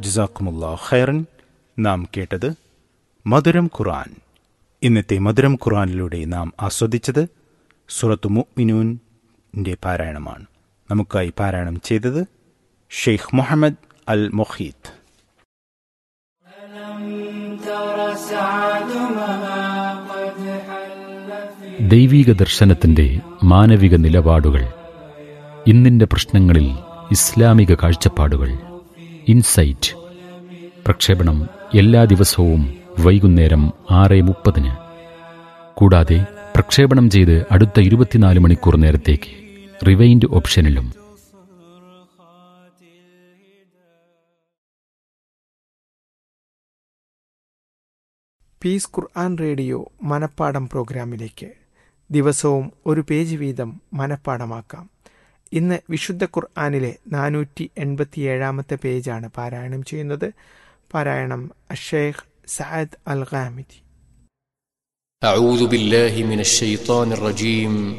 ജസാക്കുമുല്ലാ ഖൈറൻ നാം കേട്ടത് മധുരം ഖുർആൻ ഇന്നത്തെ മധുരം ഖുർആനിലൂടെ നാം ആസ്വദിച്ചത് സുറത്തു മുഅ്മിനൂൻ്റെ പാരായണമാണ് നമുക്കായി പാരായണം ചെയ്തത് ഷെയ്ഖ് മുഹമ്മദ് അൽ മൊഹീദ് ദൈവീക ദർശനത്തിന്റെ മാനവിക നിലപാടുകൾ ഇന്നിന്റെ പ്രശ്നങ്ങളിൽ ഇസ്ലാമിക കാഴ്ചപ്പാടുകൾ ഇൻസൈറ്റ് പ്രക്ഷേപണം എല്ലാ ദിവസവും വൈകുന്നേരം ആറ് മുപ്പതിന് കൂടാതെ പ്രക്ഷേപണം ചെയ്ത് അടുത്ത ഇരുപത്തിനാല് മണിക്കൂർ നേരത്തേക്ക് റിവൈൻഡ് ഓപ്ഷനിലും പീസ് ഖുർആൻ റേഡിയോ മനപ്പാടം പ്രോഗ്രാമിലേക്ക് ദിവസവും ഒരു പേജ് വീതം മനപ്പാടമാക്കാം ഇന്ന് വിശുദ്ധ ഖുർആാനിലെ നാനൂറ്റി എൺപത്തിയേഴാമത്തെ പേജാണ് പാരായണം ചെയ്യുന്നത് പാരായണം അഷേഖ് സഅദ് അൽ ഖാമിദി أعوذ بالله من الشيطان الرجيم